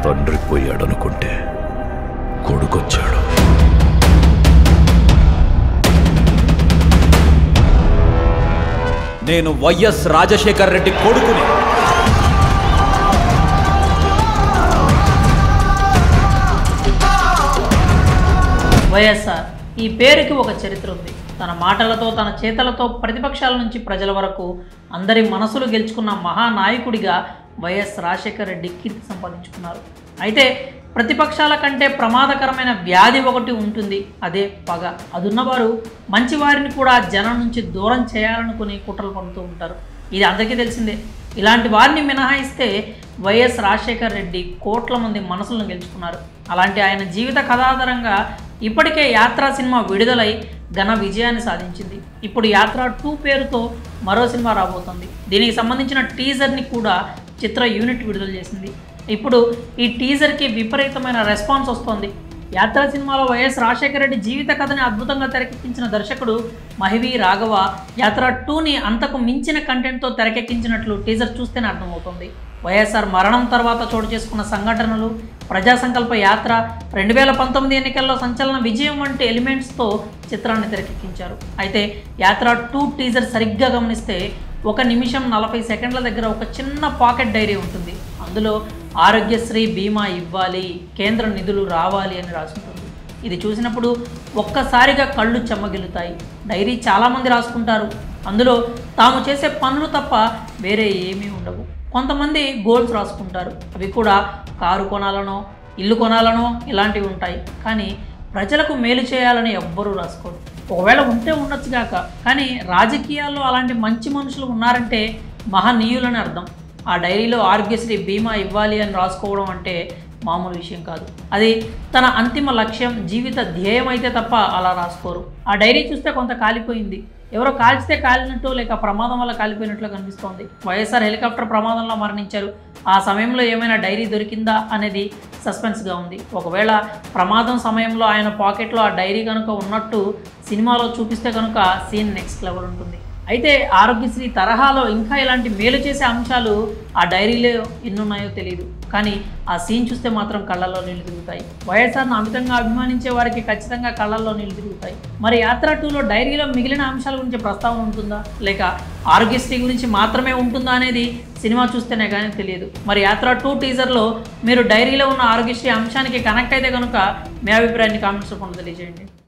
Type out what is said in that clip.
తండ్రి పోయాడనుకుంటే కొడుకొచ్చాడు నేను వైఎస్ రాజశేఖర్ రెడ్డి కొడుకుని వైఎస్ఆర్ ఈ పేరుకి ఒక చరిత్ర ఉంది తన మాటలతో తన చేతలతో ప్రతిపక్షాల నుంచి ప్రజల వరకు అందరి మనసులు గెలుచుకున్న మహానాయకుడిగా వైఎస్ రాజశేఖర రెడ్డి కీర్తి సంపాదించుకున్నారు అయితే ప్రతిపక్షాల కంటే ప్రమాదకరమైన వ్యాధి ఒకటి ఉంటుంది అదే పగ అదున్నవారు మంచివారిని కూడా జనం నుంచి దూరం చేయాలనుకుని కుట్రలు పడుతూ ఉంటారు ఇది అందరికీ తెలిసిందే ఇలాంటి వారిని మినహాయిస్తే వైఎస్ రాజశేఖర్ రెడ్డి కోట్ల మంది మనసులను గెలుచుకున్నారు అలాంటి ఆయన జీవిత కథాధారంగా ఇప్పటికే యాత్ర సినిమా విడుదలై ఘన విజయాన్ని సాధించింది ఇప్పుడు యాత్ర టూ పేరుతో మరో సినిమా రాబోతోంది దీనికి సంబంధించిన టీజర్ని కూడా చిత్ర యూనిట్ విడుదల చేసింది ఇప్పుడు ఈ టీజర్కి విపరీతమైన రెస్పాన్స్ వస్తోంది యాత్ర సినిమాలో వైఎస్ రాజశేఖర రెడ్డి జీవిత కథని అద్భుతంగా తెరకెక్కించిన దర్శకుడు మహివి రాఘవ యాత్ర టూని అంతకు మించిన కంటెంట్తో తెరకెక్కించినట్లు టీజర్ చూస్తేనే అర్థమవుతుంది వైఎస్ఆర్ మరణం తర్వాత చోటు చేసుకున్న సంఘటనలు ప్రజా సంకల్ప యాత్ర రెండు వేల పంతొమ్మిది ఎన్నికల్లో సంచలన విజయం వంటి ఎలిమెంట్స్తో చిత్రాన్ని తెరకెక్కించారు అయితే యాత్ర టూ టీజర్ సరిగ్గా గమనిస్తే ఒక నిమిషం నలభై సెకండ్ల దగ్గర ఒక చిన్న పాకెట్ డైరీ ఉంటుంది అందులో ఆరోగ్యశ్రీ బీమా ఇవ్వాలి కేంద్ర నిధులు రావాలి అని రాసుంటుంది ఇది చూసినప్పుడు ఒక్కసారిగా కళ్ళు చెమ్మగిలుతాయి డైరీ చాలామంది రాసుకుంటారు అందులో తాము చేసే పనులు తప్ప వేరే ఏమీ ఉండవు కొంతమంది గోల్స్ రాసుకుంటారు అవి కూడా కారు కొనాలనో ఇల్లు కొనాలనో ఇలాంటివి ఉంటాయి కానీ ప్రజలకు మేలు చేయాలని ఎవ్వరూ రాసుకోరు ఒకవేళ ఉంటే ఉండొచ్చుగాక కానీ రాజకీయాల్లో అలాంటి మంచి మనుషులు ఉన్నారంటే మహనీయులని అర్థం ఆ డైరీలో ఆరోగ్యశ్రీ బీమా ఇవ్వాలి అని రాసుకోవడం అంటే మామూలు విషయం కాదు అది తన అంతిమ లక్ష్యం జీవిత ధ్యేయం అయితే తప్ప అలా రాసుకోరు ఆ డైరీ చూస్తే కొంత కాలిపోయింది ఎవరో కాల్చితే కాలినట్టు లేక ప్రమాదం వల్ల కాలిపోయినట్లు కనిపిస్తోంది వైఎస్ఆర్ హెలికాప్టర్ ప్రమాదంలో మరణించారు ఆ సమయంలో ఏమైనా డైరీ దొరికిందా అనేది సస్పెన్స్గా ఉంది ఒకవేళ ప్రమాదం సమయంలో ఆయన పాకెట్లో ఆ డైరీ కనుక ఉన్నట్టు సినిమాలో చూపిస్తే కనుక సీన్ నెక్స్ట్ లెవెల్ ఉంటుంది అయితే ఆరోగ్యశ్రీ తరహాలో ఇంకా ఇలాంటి మేలు చేసే అంశాలు ఆ డైరీలో ఎన్నున్నాయో తెలియదు కానీ ఆ సీన్ చూస్తే మాత్రం కళ్ళల్లో నీళ్లు తిరుగుతాయి వైఎస్ఆర్ను అమితంగా అభిమానించే వారికి ఖచ్చితంగా కళ్ళల్లో నీళ్లు తిరుగుతాయి మరి యాత్ర టూలో డైరీలో మిగిలిన అంశాల గురించి ప్రస్తావన ఉంటుందా లేక ఆరోగ్యశ్రీ గురించి మాత్రమే ఉంటుందా అనేది సినిమా చూస్తేనే కానీ తెలియదు మరి యాత్ర టూ టీజర్లో మీరు డైరీలో ఉన్న ఆరోగ్యశ్రీ అంశానికి కనెక్ట్ అయితే కనుక మీ అభిప్రాయాన్ని కామెంట్స్ రూపంలో తెలియజేయండి